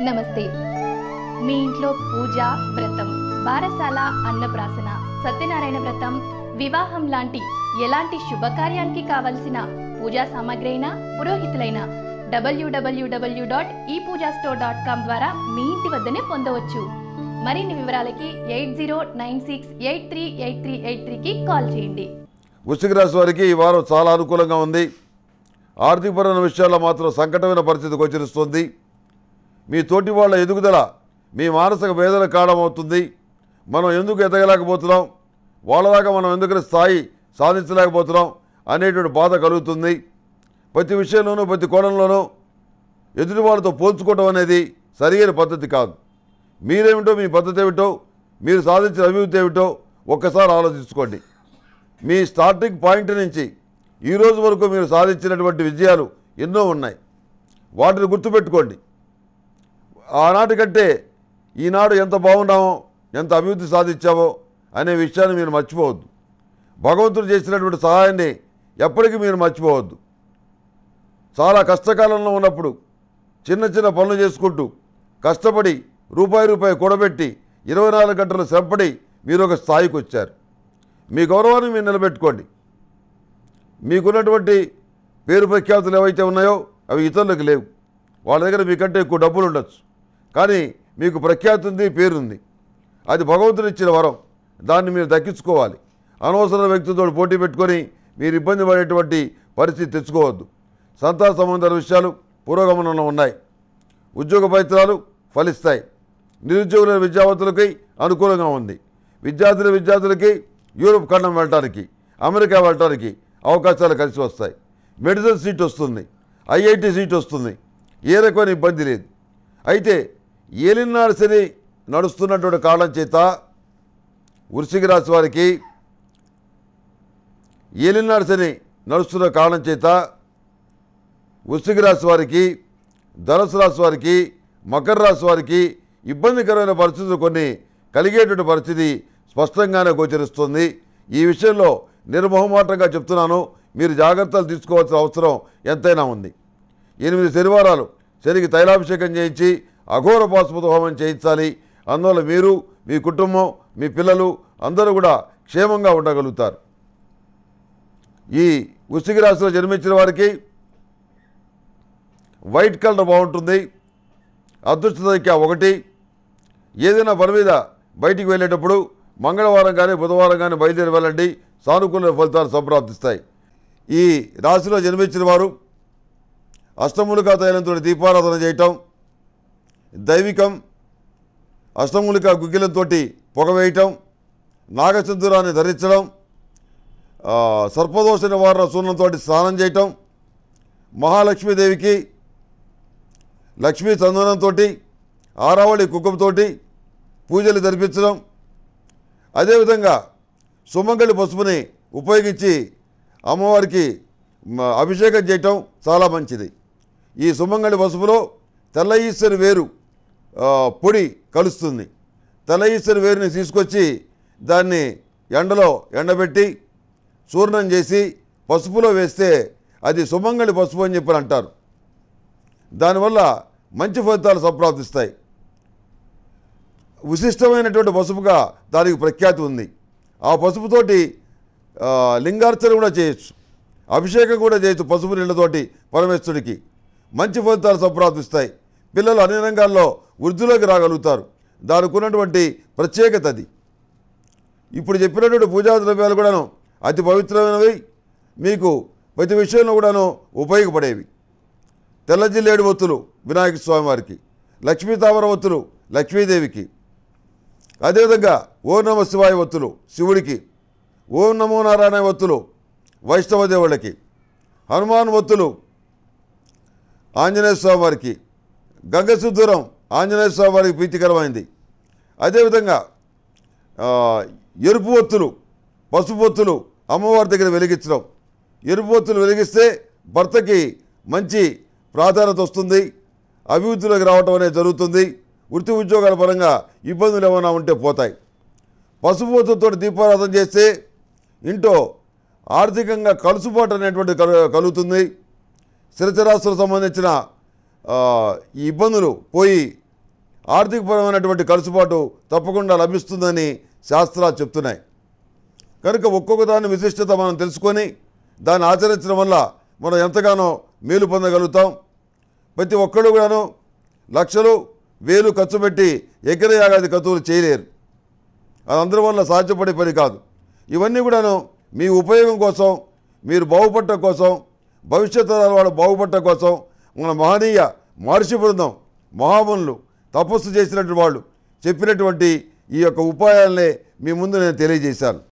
నమస్తే మీ ఇంట్లో పూజ వ్రతం బారసాల అన్నప్రాసన సత్యనారాయణ వ్రతం వివాహం లాంటి ఎలాంటి శుభకార్యానికి కావలసిన పూజా సామాగ్రి అయినా పురోహితులైన డబ్ల్యూడబ్ల్యూడబ్ల్యూ డాట్ ఈ పూజా స్టోర్ డాట్ కామ్ ద్వారా మీ ఇంటి వద్దనే పొందవచ్చు మరిన్ని వివరాలకి eight zero nine six eight three eight three eight త్రీకి కాల్ చేయండి వృశ్చిక రాశి వారికి ఈ వారం చాలా అనుకూలంగా ఉంది ఆర్థికపరమైన విషయాల్లో మాత్రం సంకటమైన పరిస్థితి గోచరిస్తుంది మీ తోటి వాళ్ళ ఎదుగుదల మీ మానసిక వేదన కారణమవుతుంది మనం ఎందుకు ఎదగలేకపోతున్నాం వాళ్ళలాగా మనం ఎందుకు స్థాయి సాధించలేకపోతున్నాం అనేటువంటి బాధ కలుగుతుంది ప్రతి విషయంలోనూ ప్రతి కోణంలోనూ ఎదుటి వాళ్ళతో పోల్చుకోవడం అనేది సరియైన పద్ధతి కాదు మీరేమిటో మీ పద్ధతి ఏమిటో మీరు సాధించిన అభివృద్ధి ఏమిటో ఒక్కసారి ఆలోచించుకోండి మీ స్టార్టింగ్ పాయింట్ నుంచి ఈ రోజు వరకు మీరు సాధించినటువంటి విజయాలు ఎన్నో ఉన్నాయి వాటిని గుర్తుపెట్టుకోండి ఆనాటి కంటే ఈనాడు ఎంత బాగున్నామో ఎంత అభివృద్ధి సాధించామో అనే విషయాన్ని మీరు మర్చిపోవద్దు భగవంతుడు చేసినటువంటి సహాయాన్ని ఎప్పటికీ మీరు మర్చిపోవద్దు చాలా కష్టకాలంలో ఉన్నప్పుడు చిన్న చిన్న పనులు చేసుకుంటూ కష్టపడి రూపాయి రూపాయి కూడబెట్టి ఇరవై నాలుగు గంటలు శ్రమపడి మీరు ఒక స్థాయికి వచ్చారు మీ గౌరవాన్ని మీరు నిలబెట్టుకోండి మీకున్నటువంటి పేరు ప్రఖ్యాతులు ఏవైతే ఉన్నాయో అవి ఇతరులకు లేవు వాళ్ళ దగ్గర మీకంటే ఎక్కువ డబ్బులు ఉండొచ్చు కానీ మీకు ప్రఖ్యాతి ఉంది పేరుంది అది భగవంతుడు ఇచ్చిన వరం దాన్ని మీరు దక్కించుకోవాలి అనవసర వ్యక్తితో పోటీ పెట్టుకొని మీరు ఇబ్బంది పడేటువంటి పరిస్థితి తెచ్చుకోవద్దు సంతాన సంబంధాల విషయాలు పురోగమనంలో ఉన్నాయి ఉద్యోగ ప్రయత్నాలు ఫలిస్తాయి నిరుద్యోగుల విద్యావంతులకి అనుకూలంగా ఉంది విద్యార్థుల విద్యార్థులకి యూరోప్ ఖండం వెళ్ళటానికి అమెరికా వెళ్ళటానికి అవకాశాలు కలిసి వస్తాయి మెడిసిన్ సీట్ వస్తుంది ఐఐటి సీట్ వస్తుంది ఏ రకమైన ఇబ్బంది లేదు అయితే ఏలినాడు శని నడుస్తున్నటువంటి కారణం చేత వృశ్చిక రాశి వారికి ఏలినాడు శని నడుస్తున్న కారణం చేత వృశ్చిక రాశి వారికి ధనుసు రాశి వారికి మకర రాశి వారికి ఇబ్బందికరమైన పరిస్థితులు కొన్ని కలిగేటువంటి పరిస్థితి స్పష్టంగానే గోచరిస్తుంది ఈ విషయంలో నిర్మోహమాటంగా చెప్తున్నాను మీరు జాగ్రత్తలు తీసుకోవాల్సిన అవసరం ఎంతైనా ఉంది ఎనిమిది శనివారాలు శనికి తైలాభిషేకం చేయించి అఘోర పాశుపత హోమం చేయించాలి అందువల్ల మీరు మీ కుటుంబం మీ పిల్లలు అందరూ కూడా క్షేమంగా ఉండగలుగుతారు ఈ వృశ్చిక రాశిలో జన్మించిన వారికి వైట్ కలర్ బాగుంటుంది అదృష్ట సంఖ్య ఒకటి ఏదైనా పని మీద బయటికి వెళ్ళేటప్పుడు మంగళవారం కానీ బుధవారం కానీ బయలుదేరి వెళ్ళండి సానుకూల ఫలితాలు సంప్రాప్తిస్తాయి ఈ రాశిలో జన్మించిన వారు అష్టమూలికా తైలంతో దీపారాధన చేయటం దైవికం అష్టమూలిక గుగ్గిలంతో పొగ వేయటం నాగసింధురాన్ని ధరించడం ఆ, సర్పదోష నివారణ సూర్ణంతో స్నానం చేయటం మహాలక్ష్మీదేవికి లక్ష్మీ చందనంతో ఆరావళి కుంకుమతోటి పూజలు జరిపించడం అదేవిధంగా సుమంగళి పసుపుని ఉపయోగించి అమ్మవారికి మ, అభిషేకం చేయటం చాలా మంచిది ఈ సుమంగళి పసుపులో తెల్ల ఈశ్వరి వేరు ఆ, పొడి కలుస్తుంది తెల్ల ఈశ్వరి వేరుని తీసుకొచ్చి దాన్ని ఎండలో ఎండబెట్టి చూర్ణం చేసి పసుపులో వేస్తే అది సుమంగళి పసుపు అని చెప్పి అంటారు దానివల్ల మంచి ఫలితాలు సంప్రాప్తిస్తాయి విశిష్టమైనటువంటి పసుపుగా దానికి ప్రఖ్యాతి ఉంది ఆ పసుపుతోటి ఆ, లింగార్చన కూడా చేయొచ్చు అభిషేకం కూడా చేయొచ్చు పసుపు నీళ్ళతోటి పరమేశ్వరుడికి మంచి ఫలితాలు సంప్రాప్తిస్తాయి పిల్లలు అన్ని రంగాల్లో వృద్ధిలోకి రాగలుగుతారు దానికి ఉన్నటువంటి ప్రత్యేకత అది ఇప్పుడు చెప్పినటువంటి పూజా ద్రవ్యాలు కూడాను అతి పవిత్రమైనవి మీకు ప్రతి విషయంలో కూడాను ఉపయోగపడేవి తెల్ల జిల్లేడు ఒత్తులు వినాయక స్వామి వారికి లక్ష్మీ తామర ఒత్తులు లక్ష్మీదేవికి అదేవిధంగా ఓం నమ శివాయ ఒత్తులు శివుడికి ఓం నమో నారాయణ ఒత్తులు వైష్ణవ దేవుళ్ళకి హనుమాన్ ఒత్తులు ఆంజనేయ స్వామి వారికి గంగసుద్దూరం ఆంజనేయ స్వామి వారికి ప్రీతికరమైంది అదేవిధంగా ఆ, ఎరుపు ఒత్తులు పసుపు ఒత్తులు అమ్మవారి దగ్గర వెలిగించడం ఎరుపు ఒత్తులు వెలిగిస్తే భర్తకి మంచి ప్రాధాన్యత వస్తుంది అభివృద్ధిలోకి రావటం అనేది జరుగుతుంది వృత్తి ఉద్యోగాల పరంగా ఇబ్బందులు ఏమైనా ఉంటే పోతాయి పసుపు ఒత్తులతో దీపారాధన చేస్తే ఇంట్లో ఆర్థికంగా కలుసుబాటు అనేటువంటి కలు- కలుగుతుంది స్థిరచరాస్తులకు సంబంధించిన ఆ, ఈ ఇబ్బందులు పోయి ఆర్థికపరమైనటువంటి ఖర్చుబాటు తప్పకుండా లభిస్తుందని శాస్త్రాలు చెప్తున్నాయి కనుక ఒక్కొక్క దాని విశిష్టత మనం తెలుసుకొని దాన్ని ఆచరించడం వల్ల మనం ఎంతగానో మేలు పొందగలుగుతాం ప్రతి ఒక్కళ్ళు కూడాను లక్షలు వేలు ఖర్చు పెట్టి యజ్ఞయాగాది ఖర్చులు చేయలేరు అది అందరి వల్ల సాధ్యపడే పని కాదు ఇవన్నీ కూడాను మీ ఉపయోగం కోసం మీరు బాగుపడటం కోసం భవిష్యత్ తరాల వాళ్ళు బాగుపడటం కోసం మన మహనీయ మహర్షి బృందం మహామునులు తపస్సు చేసినటువంటి వాళ్ళు చెప్పినటువంటి ఈ యొక్క ఉపాయాలనే మీ ముందు నేను తెలియజేశాను